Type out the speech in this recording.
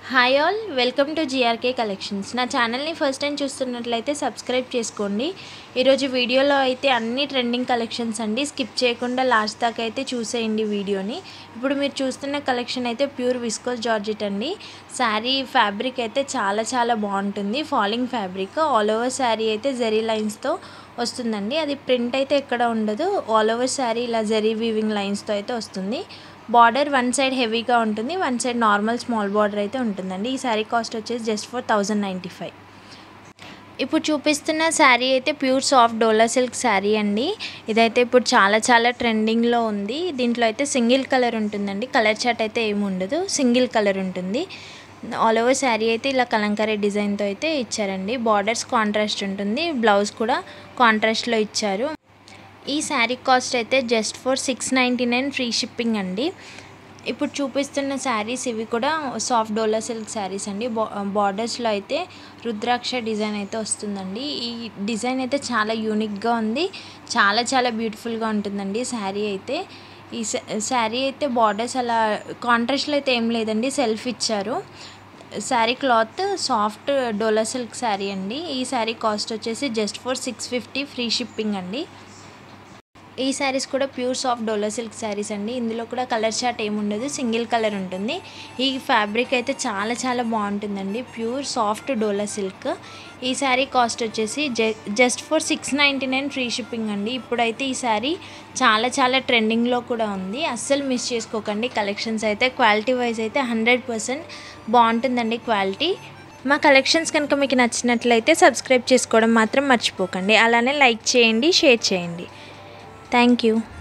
hi all welcome to GRK collections నా ఛానల్ని first time చూస్తున్నట్లయితే సబ్స్క్రైబ్ చేసుకోండి ఈరోజు వీడియోలో అయితే అన్ని ట్రెండింగ్ కలెక్షన్స్ అండి స్కిప్ చేయకుండా లాస్ట్ దాకా అయితే చూసేయండి వీడియోని ఇప్పుడు మీరు చూస్తున్న కలెక్షన్ అయితే ప్యూర్ విస్కోస్ జార్జెట్ అండి శారీ ఫ్యాబ్రిక్ అయితే చాలా చాలా బాగుంటుంది falling fabric all over sari అయితే జెరీ లైన్స్తో వస్తుందండి అది ప్రింట్ అయితే ఎక్కడ ఉండదు ఆల్ ఓవర్ శారీ ఇలా జెరీ వీవింగ్ లైన్స్తో అయితే వస్తుంది బార్డర్ వన్ సైడ్ హెవీగా ఉంటుంది one side normal small border అయితే ఉంటుందండి ఈ శారీ కాస్ట్ వచ్చేసి just for thousand ninety five ఇప్పుడు చూపిస్తున్న శారీ అయితే pure soft dola silk sari అండి ఇదైతే ఇప్పుడు చాలా చాలా ట్రెండింగ్లో ఉంది దీంట్లో అయితే సింగిల్ కలర్ ఉంటుందండి కలర్ చాట్ అయితే ఏమి ఉండదు సింగిల్ కలర్ ఉంటుంది ఆల్ ఓవర్ శారీ అయితే ఇలా కలంకారీ డిజైన్తో అయితే ఇచ్చారండి బార్డర్స్ కాంట్రాస్ట్ ఉంటుంది బ్లౌజ్ కూడా కాంట్రాస్ట్లో ఇచ్చారు ఈ శారీ కాస్ట్ అయితే just for six ninety nine free shipping అండి ఇప్పుడు చూపిస్తున్న శారీస్ ఇవి కూడా సాఫ్ట్ డోలా సిల్క్ శారీస్ అండి బా బార్డర్స్లో అయితే రుద్రాక్ష డిజైన్ అయితే వస్తుందండి ఈ డిజైన్ అయితే చాలా యూనిక్గా ఉంది చాలా చాలా బ్యూటిఫుల్గా ఉంటుందండి శారీ అయితే ఈ శారీ అయితే బార్డర్స్ అలా కాంట్రాస్ట్లో అయితే ఏం లేదండి సెల్ఫ్ ఇచ్చారు sari cloth soft dola silk sari అండి ఈ శారీ కాస్ట్ వచ్చేసి just for six fifty free shipping అండి ఈ శారీస్ కూడా pure soft dola silk saris అండి ఇందులో కూడా కలర్ చాట్ ఏముండదు సింగిల్ కలర్ ఉంటుంది ఈ ఫ్యాబ్రిక్ అయితే చాలా చాలా బాగుంటుందండి ప్యూర్ సాఫ్ట్ డోలా సిల్క్ ఈ శారీ కాస్ట్ వచ్చేసి just for six ninety nine free shipping అండి ఇప్పుడైతే ఈ శారీ చాలా చాలా ట్రెండింగ్లో కూడా ఉంది అస్సలు మిస్ చేసుకోకండి కలెక్షన్స్ అయితే క్వాలిటీ వైజ్ అయితే హండ్రెడ్ పర్సెంట్ బాగుంటుందండి క్వాలిటీ మా కలెక్షన్స్ కనుక మీకు నచ్చినట్లయితే సబ్స్క్రైబ్ చేసుకోవడం మాత్రం మర్చిపోకండి అలానే లైక్ చేయండి షేర్ చేయండి థ్యాంక్ యూ